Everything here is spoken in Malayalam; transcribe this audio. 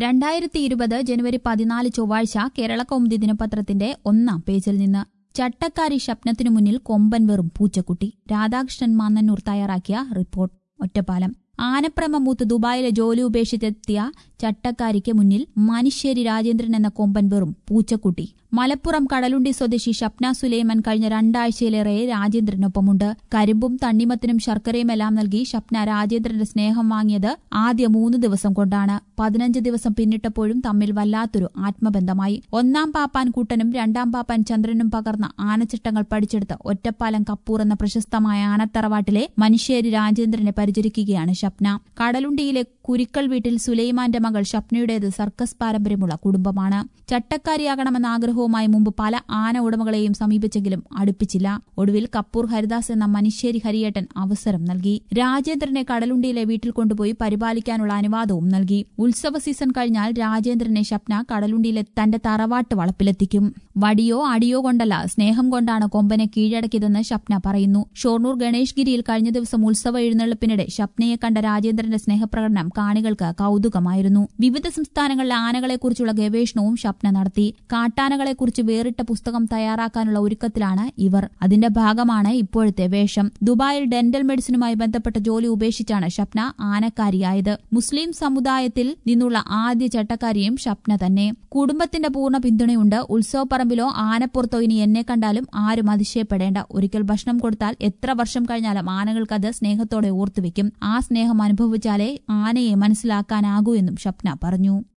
രണ്ടായിരത്തി ഇരുപത് ജനുവരി പതിനാല് ചൊവ്വാഴ്ച കേരള കൗമുദി ദിനപത്രത്തിന്റെ ഒന്നാം പേജിൽ നിന്ന് ചട്ടക്കാരി ശബ്നത്തിനു മുന്നിൽ കൊമ്പൻ വെറും പൂച്ചക്കുട്ടി രാധാകൃഷ്ണൻ മാന്നന്നൂർ തയ്യാറാക്കിയ റിപ്പോർട്ട് ഒറ്റപ്പാലം ആനപ്രമ മൂത്ത് ദുബായിലെ ജോലി ഉപേക്ഷിച്ചെത്തിയ ചട്ടക്കാരിക്ക് മുന്നിൽ മനുഷ്യരി രാജേന്ദ്രൻ എന്ന കൊമ്പൻ വെറും പൂച്ചക്കുട്ടി മലപ്പുറം കടലുണ്ടി സ്വദേശി ഷപ്ന സുലൈമാൻ കഴിഞ്ഞ രണ്ടാഴ്ചയിലേറെ രാജേന്ദ്രനൊപ്പമുണ്ട് കരിമ്പും തണ്ണിമത്തിനും ശർക്കരയുമെല്ലാം നൽകി ഷപ്ന രാജേന്ദ്രന്റെ സ്നേഹം വാങ്ങിയത് ആദ്യ മൂന്ന് ദിവസം കൊണ്ടാണ് പതിനഞ്ച് ദിവസം പിന്നിട്ടപ്പോഴും തമ്മിൽ വല്ലാത്തൊരു ആത്മബന്ധമായി ഒന്നാം പാപ്പാൻ കൂട്ടനും രണ്ടാം പാപ്പാൻ ചന്ദ്രനും പകർന്ന ആനച്ചിട്ടങ്ങൾ പഠിച്ചെടുത്ത് ഒറ്റപ്പാലം കപ്പൂർ എന്ന പ്രശസ്തമായ ആനത്തറവാട്ടിലെ മനുഷ്യേരി രാജേന്ദ്രനെ പരിചരിക്കുകയാണ് ഷപ്ന കടലുണ്ടിയിലെ കുരിക്കൽ വീട്ടിൽ സുലൈമാന്റെ മകൾ ഷപ്നയുടേത് സർക്കസ് പാരമ്പര്യമുള്ള കുടുംബമാണ് ചട്ടക്കാരിയാകണമെന്ന ആഗ്രഹവുമായി മുമ്പ് പല ആന ഉടമകളെയും സമീപിച്ചെങ്കിലും അടുപ്പിച്ചില്ല ഒടുവിൽ കപ്പൂർ ഹരിദാസ് എന്ന മനുഷ്യേരി ഹരിയേട്ടൻ അവസരം നൽകി രാജേന്ദ്രനെ കടലുണ്ടിയിലെ വീട്ടിൽ കൊണ്ടുപോയി പരിപാലിക്കാനുള്ള അനുവാദവും നൽകി ഉത്സവ സീസൺ കഴിഞ്ഞാൽ രാജേന്ദ്രനെ ഷപ്ന കടലുണ്ടിയിലെ തന്റെ തറവാട്ട് വളപ്പിലെത്തിക്കും വടിയോ അടിയോ കൊണ്ടല്ല സ്നേഹം കൊണ്ടാണ് കൊമ്പനെ കീഴടക്കിയതെന്ന് ഷപ്ന പറയുന്നു ഷൊർണൂർ ഗണേഷ് ഗിരിയിൽ കഴിഞ്ഞ ദിവസം ഉത്സവ എഴുന്നള്ളിപ്പിനിടെ ഷപ്നയെ കണ്ട രാജേന്ദ്രന്റെ സ്നേഹപ്രകടനം കാണികൾക്ക് കൌതുകമായിരുന്നു വിവിധ സംസ്ഥാനങ്ങളിലെ ആനകളെക്കുറിച്ചുള്ള ഗവേഷണവും ഷപ്ന നടത്തി കാട്ടാനകളെക്കുറിച്ച് വേറിട്ട പുസ്തകം തയ്യാറാക്കാനുള്ള ഒരുക്കത്തിലാണ് ഇവർ അതിന്റെ ഭാഗമാണ് ഇപ്പോഴത്തെ വേഷം ദുബായിൽ ഡെന്റൽ മെഡിസിനുമായി ബന്ധപ്പെട്ട ജോലി ഉപേക്ഷിച്ചാണ് ഷപ്ന ആനക്കാരിയായത് മുസ്ലിം സമുദായത്തിൽ നിന്നുള്ള ആദ്യ ചട്ടക്കാരിയും ഷപ്ന തന്നെ കുടുംബത്തിന്റെ പൂർണ്ണ പിന്തുണയുണ്ട് ഉത്സവപ്പറമ്പിലോ ആനപ്പുറത്തോ ഇനി എന്നെ കണ്ടാലും ആരും അതിശയപ്പെടേണ്ട ഒരിക്കൽ ഭക്ഷണം കൊടുത്താൽ എത്ര വർഷം കഴിഞ്ഞാലും ആനകൾക്കത് സ്നേഹത്തോടെ ഓർത്തുവെക്കും ആ സ്നേഹം അനുഭവിച്ചാലേ ആനയെ മനസ്സിലാക്കാനാകൂ എന്നും ഷപ്ന പറഞ്ഞു